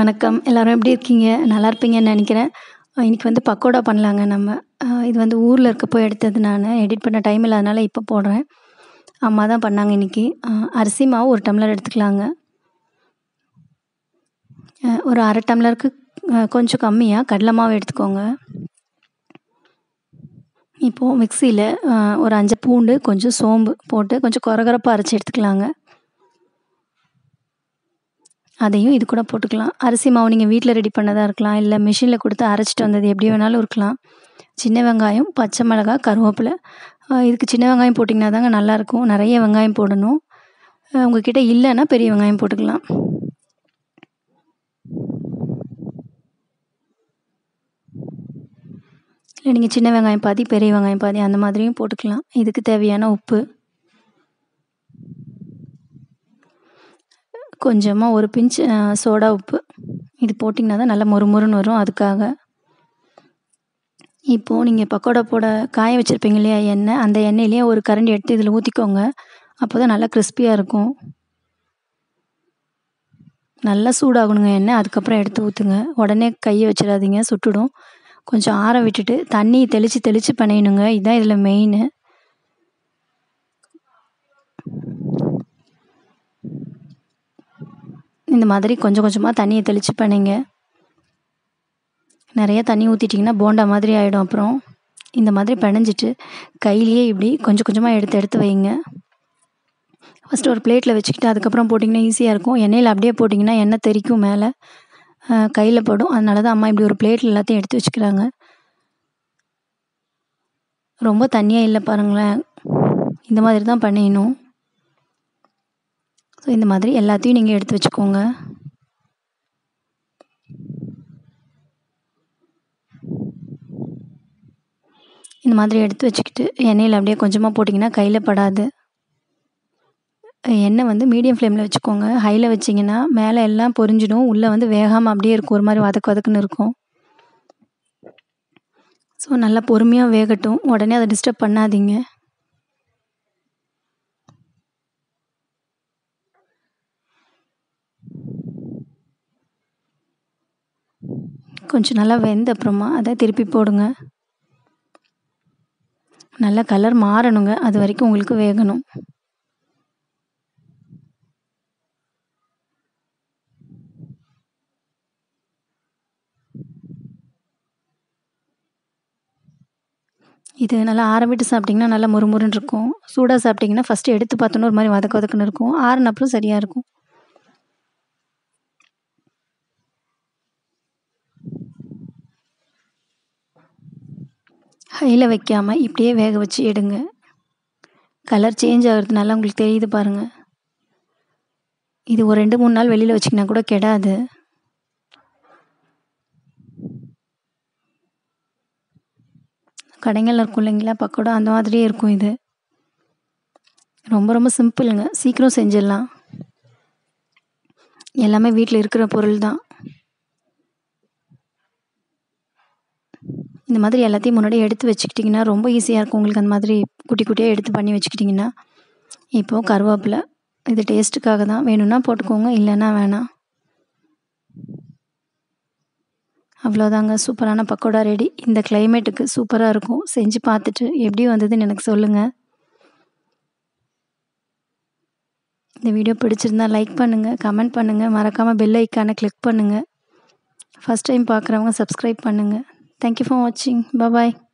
வணக்கம் எல்லோரும் எப்படி இருக்கீங்க நல்லா இருப்பீங்கன்னு நினைக்கிறேன் இன்றைக்கி வந்து பக்கோடா பண்ணலாங்க நம்ம இது வந்து ஊரில் இருக்கப்போ எடுத்தது நான் எடிட் பண்ண டைம் இல்லாதனால இப்போ போடுறேன் அம்மா தான் பண்ணாங்க இன்றைக்கி அரிசி மாவு ஒரு டம்ளர் எடுத்துக்கலாங்க ஒரு அரை டம்ளருக்கு கொஞ்சம் கம்மியாக கடலை மாவு எடுத்துக்கோங்க இப்போது மிக்சியில் ஒரு அஞ்சு பூண்டு கொஞ்சம் சோம்பு போட்டு கொஞ்சம் கொரகொரப்பாக அரைச்சி எடுத்துக்கலாங்க அதையும் இது கூட போட்டுக்கலாம் அரிசி மாவு நீங்கள் வீட்டில் ரெடி பண்ணதாக இருக்கலாம் இல்லை மிஷினில் கொடுத்து அரைச்சிட்டு வந்தது எப்படி வேணாலும் இருக்கலாம் சின்ன வெங்காயம் பச்சை மிளகா கருவேப்பிலை இதுக்கு சின்ன வெங்காயம் போட்டிங்கன்னா தாங்க நல்லாயிருக்கும் நிறைய வெங்காயம் போடணும் உங்கள்கிட்ட இல்லைன்னா பெரிய வெங்காயம் போட்டுக்கலாம் இல்லை நீங்கள் சின்ன வெங்காயம் பாதி பெரிய வெங்காயம் பாதி அந்த மாதிரியும் போட்டுக்கலாம் இதுக்கு தேவையான உப்பு கொஞ்சமாக ஒரு பிஞ்ச் சோடா உப்பு இது போட்டிங்கன்னா தான் நல்லா மொறு மொறுன்னு வரும் அதுக்காக இப்போது நீங்கள் பக்கோடா போட காய வச்சுருப்பீங்க இல்லையா எண்ணெய் அந்த எண்ணெயிலேயே ஒரு கரண்டி எடுத்து இதில் ஊற்றிக்கோங்க அப்போ தான் நல்லா கிறிஸ்பியாக இருக்கும் நல்லா சூடாகணுங்க எண்ணெய் அதுக்கப்புறம் எடுத்து ஊற்றுங்க உடனே கையை வச்சிடாதீங்க சுட்டுடும் கொஞ்சம் ஆற விட்டுட்டு தண்ணி தெளித்து தெளித்து பண்ணிடணுங்க இதுதான் இதில் மெயின் இந்த மாதிரி கொஞ்சம் கொஞ்சமாக தண்ணியை தெளித்து பண்ணிங்க நிறைய தண்ணி ஊற்றிட்டிங்கன்னா போண்டா மாதிரி ஆகிடும் அப்புறம் இந்த மாதிரி பிணைஞ்சிட்டு கையிலேயே இப்படி கொஞ்சம் கொஞ்சமாக எடுத்து எடுத்து வைங்க ஃபஸ்ட்டு ஒரு பிளேட்டில் வச்சுக்கிட்டு அதுக்கப்புறம் போட்டிங்கன்னா ஈஸியாக இருக்கும் எண்ணெயில் அப்படியே போட்டிங்கன்னா எண்ணெய் தெறிக்கும் மேலே கையில் படும் அதனால தான் அம்மா இப்படி ஒரு பிளேட்டில் எல்லாத்தையும் எடுத்து வச்சுக்கிறாங்க ரொம்ப தண்ணியாக இல்லை பாருங்களேன் இந்த மாதிரி தான் பண்ணிடணும் ஸோ இந்த மாதிரி எல்லாத்தையும் நீங்கள் எடுத்து வச்சுக்கோங்க இந்த மாதிரி எடுத்து வச்சுக்கிட்டு எண்ணெயில் அப்படியே கொஞ்சமாக போட்டிங்கன்னா கையில் படாது எண்ணெய் வந்து மீடியம் ஃப்ளேமில் வச்சுக்கோங்க ஹையில் வச்சிங்கன்னா மேலே எல்லாம் பொரிஞ்சிடும் உள்ளே வந்து வேகாமல் அப்படியே இருக்கும் ஒரு மாதிரி வதக்கு வதக்குன்னு இருக்கும் ஸோ நல்லா பொறுமையாக வேகட்டும் உடனே அதை டிஸ்டர்ப் பண்ணாதீங்க கொஞ்சம் நல்லா வெந்த அப்புறமா அதை திருப்பி போடுங்க நல்லா கலர் மாறணுங்க அது வரைக்கும் உங்களுக்கு வேகணும் இது நல்லா ஆற விட்டு சாப்பிட்டிங்கன்னா நல்லா முறுமுறுன்னு இருக்கும் சூடாக சாப்பிட்டிங்கன்னா ஃபஸ்ட்டு எடுத்து பார்த்தோன்னா ஒரு மாதிரி வதக்க வதக்குன்னு இருக்கும் ஆறுன அப்புறம் சரியாக இருக்கும் ஹையில் வைக்காமல் இப்படியே வேக வச்சு எடுங்க கலர் சேஞ்ச் ஆகிறதுனால உங்களுக்கு தெரியுது பாருங்கள் இது ஒரு ரெண்டு மூணு நாள் வெளியில் வச்சிங்கன்னா கூட கெடாது கடைங்களில் இருக்கும் இல்லைங்களா பக்கோடா அந்த மாதிரியே இருக்கும் இது ரொம்ப ரொம்ப சிம்பிளுங்க சீக்கிரம் செஞ்சிடலாம் எல்லாமே வீட்டில் இருக்கிற பொருள் தான் இந்த மாதிரி எல்லாத்தையும் முன்னாடி எடுத்து வச்சுக்கிட்டிங்கன்னா ரொம்ப ஈஸியாக இருக்கும் உங்களுக்கு அந்த மாதிரி குட்டி குட்டியாக எடுத்து பண்ணி வச்சுக்கிட்டிங்கன்னா இப்போது கருவேப்பிலை இது டேஸ்ட்டுக்காக தான் வேணும்னா போட்டுக்கோங்க இல்லைன்னா வேணாம் அவ்வளோதாங்க சூப்பரான பக்கோடா ரெடி இந்த கிளைமேட்டுக்கு சூப்பராக இருக்கும் செஞ்சு பார்த்துட்டு எப்படி வந்ததுன்னு எனக்கு சொல்லுங்கள் இந்த வீடியோ பிடிச்சிருந்தா லைக் பண்ணுங்கள் கமெண்ட் பண்ணுங்கள் மறக்காமல் பெல் ஐக்கானை கிளிக் பண்ணுங்கள் ஃபஸ்ட் டைம் பார்க்குறவங்க சப்ஸ்கிரைப் பண்ணுங்கள் தேங்க்யூ ஃபார் வாட்சிங் பாய்